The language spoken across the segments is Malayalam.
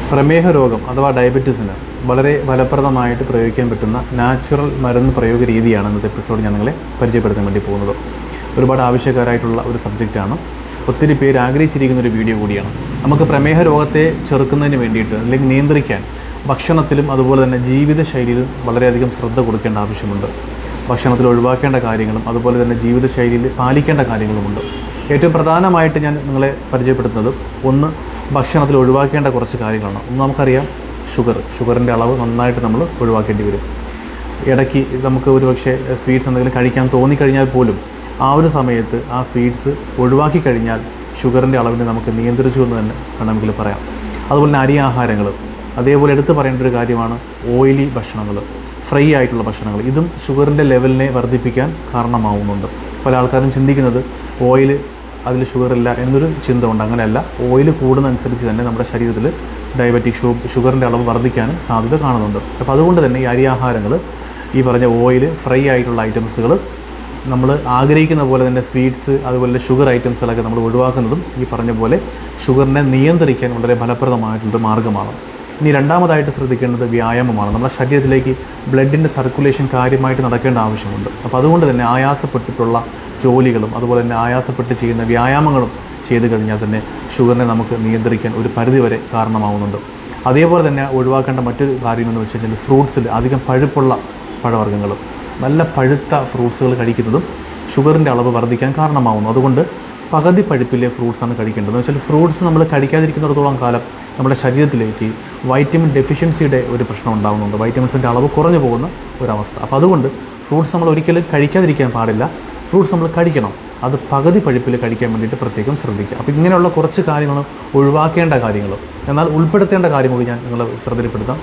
പ്രമേഹ രോഗം അഥവാ ഡയബറ്റീസിന് വളരെ ഫലപ്രദമായിട്ട് പ്രയോഗിക്കാൻ പറ്റുന്ന നാച്ചുറൽ മരുന്ന് പ്രയോഗ രീതിയാണ് ഇന്നത്തെ എപ്പിസോഡ് ഞാൻ നിങ്ങളെ പരിചയപ്പെടുത്താൻ വേണ്ടി പോകുന്നത് ഒരുപാട് ആവശ്യക്കാരായിട്ടുള്ള ഒരു സബ്ജക്റ്റാണ് ഒത്തിരി പേര് ആഗ്രഹിച്ചിരിക്കുന്ന ഒരു വീഡിയോ കൂടിയാണ് നമുക്ക് പ്രമേഹ രോഗത്തെ ചെറുക്കുന്നതിന് വേണ്ടിയിട്ട് അല്ലെങ്കിൽ നിയന്ത്രിക്കാൻ ഭക്ഷണത്തിലും അതുപോലെ തന്നെ ജീവിതശൈലിയിലും വളരെയധികം ശ്രദ്ധ കൊടുക്കേണ്ട ആവശ്യമുണ്ട് ഭക്ഷണത്തിൽ ഒഴിവാക്കേണ്ട കാര്യങ്ങളും അതുപോലെ തന്നെ ജീവിതശൈലിയിൽ പാലിക്കേണ്ട കാര്യങ്ങളുമുണ്ട് ഏറ്റവും പ്രധാനമായിട്ട് ഞാൻ നിങ്ങളെ പരിചയപ്പെടുത്തുന്നത് ഒന്ന് ഭക്ഷണത്തിൽ ഒഴിവാക്കേണ്ട കുറച്ച് കാര്യങ്ങളാണ് ഒന്ന് നമുക്കറിയാം ഷുഗർ ഷുഗറിൻ്റെ അളവ് നന്നായിട്ട് നമ്മൾ ഒഴിവാക്കേണ്ടി വരും ഇടയ്ക്ക് നമുക്ക് ഒരു പക്ഷേ സ്വീറ്റ്സ് എന്തെങ്കിലും കഴിക്കാൻ തോന്നിക്കഴിഞ്ഞാൽ പോലും ആ ഒരു സമയത്ത് ആ സ്വീറ്റ്സ് ഒഴിവാക്കി കഴിഞ്ഞാൽ ഷുഗറിൻ്റെ അളവിനെ നമുക്ക് നിയന്ത്രിച്ചു എന്ന് തന്നെ വേണമെങ്കിൽ പറയാം അതുപോലെ തന്നെ അരി ആഹാരങ്ങൾ അതേപോലെ എടുത്തു പറയേണ്ട ഒരു കാര്യമാണ് ഓയിലി ഭക്ഷണങ്ങൾ ഫ്രൈ ആയിട്ടുള്ള ഭക്ഷണങ്ങൾ ഇതും ഷുഗറിൻ്റെ ലെവലിനെ വർദ്ധിപ്പിക്കാൻ കാരണമാവുന്നുണ്ട് പല ആൾക്കാരും ചിന്തിക്കുന്നത് ഓയിൽ അതിൽ ഷുഗറില്ല എന്നൊരു ചിന്ത ഉണ്ട് അങ്ങനെയല്ല ഓയിൽ കൂടുന്നതനുസരിച്ച് തന്നെ നമ്മുടെ ശരീരത്തിൽ ഡയബറ്റിക് ഷു ഷുഗറിൻ്റെ അളവ് വർദ്ധിക്കാനും സാധ്യത കാണുന്നുണ്ട് അപ്പോൾ അതുകൊണ്ട് തന്നെ ഈ അരി ആഹാരങ്ങൾ ഈ പറഞ്ഞ ഓയിൽ ഫ്രൈ ആയിട്ടുള്ള ഐറ്റംസുകൾ നമ്മൾ ആഗ്രഹിക്കുന്ന പോലെ തന്നെ സ്വീറ്റ്സ് അതുപോലെ ഷുഗർ ഐറ്റംസുകളൊക്കെ നമ്മൾ ഒഴിവാക്കുന്നതും ഈ പറഞ്ഞ പോലെ ഷുഗറിനെ നിയന്ത്രിക്കാൻ വളരെ ഫലപ്രദമായിട്ടുള്ളൊരു മാർഗ്ഗമാണ് ഇനി രണ്ടാമതായിട്ട് ശ്രദ്ധിക്കേണ്ടത് വ്യായാമമാണ് നമ്മുടെ ശരീരത്തിലേക്ക് ബ്ലഡിൻ്റെ സർക്കുലേഷൻ കാര്യമായിട്ട് നടക്കേണ്ട ആവശ്യമുണ്ട് അപ്പോൾ അതുകൊണ്ട് തന്നെ ആയാസപ്പെട്ടിട്ടുള്ള ജോലികളും അതുപോലെ തന്നെ ആയാസപ്പെട്ട് ചെയ്യുന്ന വ്യായാമങ്ങളും ചെയ്തു കഴിഞ്ഞാൽ തന്നെ ഷുഗറിനെ നമുക്ക് നിയന്ത്രിക്കാൻ ഒരു പരിധിവരെ കാരണമാവുന്നുണ്ട് അതേപോലെ തന്നെ ഒഴിവാക്കേണ്ട മറ്റൊരു കാര്യമെന്ന് വെച്ച് കഴിഞ്ഞാൽ ഫ്രൂട്ട്സിൽ അധികം പഴുപ്പുള്ള പഴവർഗ്ഗങ്ങൾ നല്ല പഴുത്ത ഫ്രൂട്ട്സുകൾ കഴിക്കുന്നതും ഷുഗറിൻ്റെ അളവ് വർദ്ധിക്കാൻ കാരണമാവുന്നു അതുകൊണ്ട് പകുതി പഴുപ്പിലെ ഫ്രൂട്ട്സാണ് കഴിക്കേണ്ടത് എന്ന് വെച്ചാൽ ഫ്രൂട്ട്സ് നമ്മൾ കഴിക്കാതിരിക്കുന്നിടത്തോളം കാലം നമ്മുടെ ശരീരത്തിലേക്ക് വൈറ്റമിൻ ഡെഫിഷ്യൻസിയുടെ ഒരു പ്രശ്നം ഉണ്ടാകുന്നുണ്ട് വൈറ്റമിൻസിൻ്റെ അളവ് കുറഞ്ഞു പോകുന്ന ഒരവസ്ഥ അപ്പോൾ അതുകൊണ്ട് ഫ്രൂട്ട്സ് നമ്മൾ ഒരിക്കലും കഴിക്കാതിരിക്കാൻ പാടില്ല ഫ്രൂട്ട്സ് നമ്മൾ കഴിക്കണം അത് പകുതി പഴുപ്പിൽ കഴിക്കാൻ വേണ്ടിയിട്ട് പ്രത്യേകം ശ്രദ്ധിക്കുക അപ്പോൾ ഇങ്ങനെയുള്ള കുറച്ച് കാര്യങ്ങൾ ഒഴിവാക്കേണ്ട കാര്യങ്ങൾ എന്നാൽ ഉൾപ്പെടുത്തേണ്ട കാര്യം കൂടി ഞാൻ നിങ്ങളെ ശ്രദ്ധയിൽപ്പെടുത്താം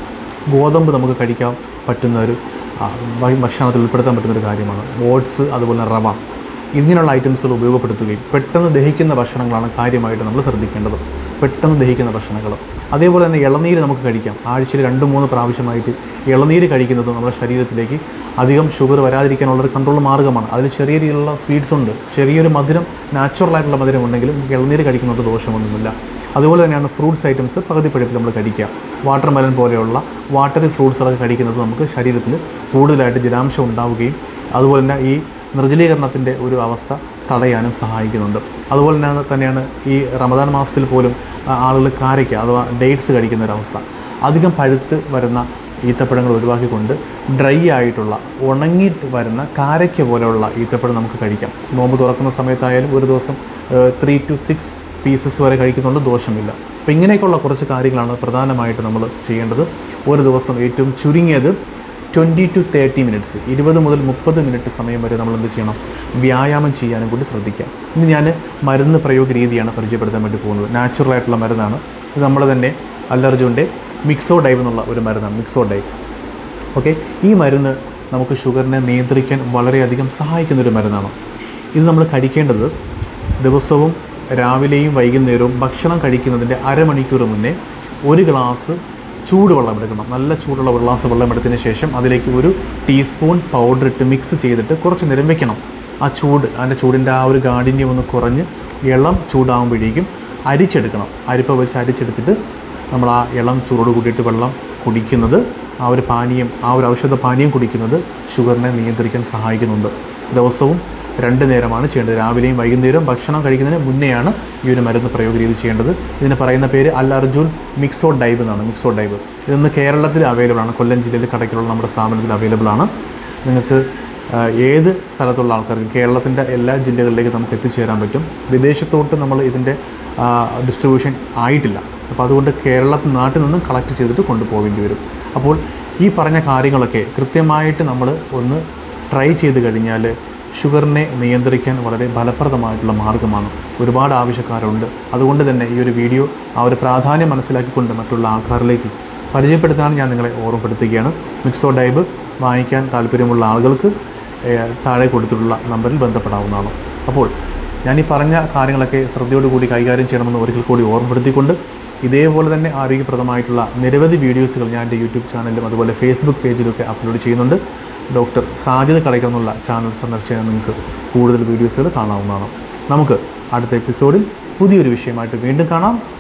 ഗോതമ്പ് നമുക്ക് കഴിക്കാൻ പറ്റുന്ന ഒരു ആ, ഭ- ഭക്ഷണത്തിൽ ഉൾപ്പെടുത്താൻ പറ്റുന്ന ഒരു കാര്യമാണ് ഓട്സ് അതുപോലെ റവ ഇങ്ങനെയുള്ള ഐറ്റംസുകൾ ഉപയോഗപ്പെടുത്തുകയും പെട്ടെന്ന് ദഹിക്കുന്ന ഭക്ഷണങ്ങളാണ് കാര്യമായിട്ട് നമ്മൾ ശ്രദ്ധിക്കേണ്ടത് പെട്ടെന്ന് ദഹിക്കുന്ന ഭക്ഷണങ്ങൾ അതേപോലെ തന്നെ ഇളനീര് നമുക്ക് കഴിക്കാം ആഴ്ചയിൽ രണ്ട് മൂന്ന് പ്രാവശ്യമായിട്ട് ഇളനീര് കഴിക്കുന്നത് നമ്മുടെ ശരീരത്തിലേക്ക് അധികം ഷുഗർ വരാതിരിക്കാനുള്ള ഒരു കൺട്രോൾ മാർഗ്ഗമാണ് അതിൽ ചെറിയ രീതിയിലുള്ള സ്വീറ്റ്സ് ഉണ്ട് ചെറിയൊരു മധുരം നാച്ചുറൽ ആയിട്ടുള്ള മധുരം ഉണ്ടെങ്കിലും ഇളനീര് കഴിക്കുന്നതുകൊണ്ട് ദോഷമൊന്നുമില്ല അതുപോലെ തന്നെയാണ് ഫ്രൂട്ട്സ് ഐറ്റംസ് പകുതി പഴുപ്പിൽ നമ്മൾ കഴിക്കുക വാട്ടർ മെലൺ പോലെയുള്ള വാട്ടറി ഫ്രൂട്ട്സുകളൊക്കെ കഴിക്കുന്നത് നമുക്ക് ശരീരത്തിൽ കൂടുതലായിട്ട് ജലാംശം ഉണ്ടാവുകയും അതുപോലെ തന്നെ ഈ നിർജ്ജലീകരണത്തിൻ്റെ ഒരു അവസ്ഥ തടയാനും സഹായിക്കുന്നുണ്ട് അതുപോലെ തന്നെ തന്നെയാണ് ഈ റമദാൻ മാസത്തിൽ പോലും ആളുകൾ കാരയ്ക്ക അഥവാ ഡേറ്റ്സ് കഴിക്കുന്ന ഒരവസ്ഥ അധികം പഴുത്ത് വരുന്ന ഈത്തപ്പഴങ്ങൾ ഒഴിവാക്കിക്കൊണ്ട് ഡ്രൈ ആയിട്ടുള്ള ഉണങ്ങിയിട്ട് വരുന്ന കാരയ്ക്ക പോലെയുള്ള ഈത്തപ്പഴം നമുക്ക് കഴിക്കാം നോമ്പ് തുറക്കുന്ന സമയത്തായാലും ഒരു ദിവസം ത്രീ ടു സിക്സ് പീസസ് വരെ കഴിക്കുന്നുണ്ട് ദോഷമില്ല അപ്പോൾ ഇങ്ങനെയൊക്കെയുള്ള കുറച്ച് കാര്യങ്ങളാണ് പ്രധാനമായിട്ട് നമ്മൾ ചെയ്യേണ്ടത് ഒരു ദിവസം ഏറ്റവും ചുരുങ്ങിയത് ട്വൻറ്റി ടു തേർട്ടി മിനിറ്റ്സ് ഇരുപത് മുതൽ മുപ്പത് മിനിറ്റ് സമയം വരെ നമ്മൾ എന്ത് ചെയ്യണം വ്യായാമം ചെയ്യാനും കൂടി ശ്രദ്ധിക്കാം ഇനി ഞാൻ മരുന്ന് പ്രയോഗ രീതിയാണ് പരിചയപ്പെടുത്താൻ വേണ്ടി പോകുന്നത് നാച്ചുറൽ ആയിട്ടുള്ള മരുന്നാണ് ഇത് നമ്മൾ തന്നെ അല്ലർജുൻ്റെ മിക്സോ ഡൈവ് എന്നുള്ള ഒരു മരുന്നാണ് മിക്സോ ഡൈവ് ഓക്കെ ഈ മരുന്ന് നമുക്ക് ഷുഗറിനെ നിയന്ത്രിക്കാൻ വളരെയധികം സഹായിക്കുന്ന ഒരു മരുന്നാണ് ഇത് നമ്മൾ കഴിക്കേണ്ടത് ദിവസവും രാവിലെയും വൈകുന്നേരവും ഭക്ഷണം കഴിക്കുന്നതിൻ്റെ അരമണിക്കൂർ മുന്നേ ഒരു ഗ്ലാസ് ചൂടുവെള്ളം എടുക്കണം നല്ല ചൂടുള്ള ഒരു ഗ്ലാസ് വെള്ളം എടുത്തതിന് ശേഷം അതിലേക്ക് ഒരു ടീസ്പൂൺ പൗഡർ ഇട്ട് മിക്സ് ചെയ്തിട്ട് കുറച്ച് നേരം വെക്കണം ആ ചൂട് അതിൻ്റെ ചൂടിൻ്റെ ആ ഒരു കാഠിന്യം ഒന്ന് കുറഞ്ഞ് ഇളം ചൂടാകുമ്പോഴേക്കും അരിച്ചെടുക്കണം അരിപ്പ വെച്ച് അരിച്ചെടുത്തിട്ട് നമ്മൾ ആ ഇളം ചൂടോട് കൂടിയിട്ട് വെള്ളം കുടിക്കുന്നത് ആ ഒരു പാനീയം ആ ഒരു ഔഷധ പാനീയം കുടിക്കുന്നത് ഷുഗറിനെ നിയന്ത്രിക്കാൻ സഹായിക്കുന്നുണ്ട് ദിവസവും രണ്ട് നേരമാണ് ചെയ്യേണ്ടത് രാവിലെയും വൈകുന്നേരവും ഭക്ഷണം കഴിക്കുന്നതിന് മുന്നെയാണ് ഈ ഒരു മരുന്ന് പ്രയോഗ രീതി ചെയ്യേണ്ടത് ഇതിന് പറയുന്ന പേര് അൽ അർജുൻ മിക്സോ ഡൈവ് എന്നാണ് മിക്സോ ഡൈവ് ഇതൊന്ന് കേരളത്തിൽ അവൈലബിൾ ആണ് കൊല്ലം ജില്ലയിൽ കടയ്ക്കുള്ള നമ്മുടെ സ്ഥാപനത്തിൽ അവൈലബിൾ ആണ് നിങ്ങൾക്ക് ആ, ഏത് സ്ഥലത്തുള്ള ആൾക്കാർക്ക് കേരളത്തിൻ്റെ എല്ലാ ജില്ലകളിലേക്ക് നമുക്ക് എത്തിച്ചേരാൻ പറ്റും വിദേശത്തോട്ട് നമ്മൾ ഇതിൻ്റെ ഡിസ്ട്രിബ്യൂഷൻ ആയിട്ടില്ല അപ്പോൾ അതുകൊണ്ട് കേരളത്തിൽ നാട്ടിൽ നിന്നും കളക്ട് ചെയ്തിട്ട് കൊണ്ടുപോകേണ്ടി വരും അപ്പോൾ ഈ പറഞ്ഞ കാര്യങ്ങളൊക്കെ കൃത്യമായിട്ട് നമ്മൾ ഒന്ന് ട്രൈ ചെയ്ത് കഴിഞ്ഞാൽ ഷുഗറിനെ നിയന്ത്രിക്കാൻ വളരെ ഫലപ്രദമായിട്ടുള്ള മാർഗ്ഗമാണ് ഒരുപാട് ആവശ്യക്കാരുണ്ട് അതുകൊണ്ട് തന്നെ ഈ ഒരു വീഡിയോ ആ ഒരു പ്രാധാന്യം മനസ്സിലാക്കിക്കൊണ്ട് മറ്റുള്ള ആൾക്കാരിലേക്ക് പരിചയപ്പെടുത്താൻ ഞാൻ നിങ്ങളെ ഓർമ്മപ്പെടുത്തുകയാണ് മിക്സോ ഡൈബ് വാങ്ങിക്കാൻ താല്പര്യമുള്ള ആളുകൾക്ക് ഏഹ്, താഴെ കൊടുത്തിട്ടുള്ള നമ്പറിൽ ബന്ധപ്പെടാവുന്നതാണ് അപ്പോൾ ഞാൻ ഈ പറഞ്ഞ കാര്യങ്ങളൊക്കെ ശ്രദ്ധയോടുകൂടി കൈകാര്യം ചെയ്യണമെന്ന് ഒരിക്കൽ കൂടി ഓർമ്മപ്പെടുത്തിക്കൊണ്ട് ഇതേപോലെ തന്നെ ആരോഗ്യപ്രദമായിട്ടുള്ള നിരവധി വീഡിയോസുകൾ ഞാൻ എൻ്റെ യൂട്യൂബ് ചാനലിലും അതുപോലെ ഫേസ്ബുക്ക് പേജിലൊക്കെ അപ്ലോഡ് ചെയ്യുന്നുണ്ട് ഡോക്ടർ സാജിദ് കളയ്ക്കൽ എന്നുള്ള ചാനൽ സന്ദർശിച്ചാൽ നിങ്ങൾക്ക് കൂടുതൽ വീഡിയോസുകൾ കാണാവുന്നതാണ് നമുക്ക് അടുത്ത എപ്പിസോഡിൽ പുതിയൊരു വിഷയമായിട്ട് വീണ്ടും കാണാം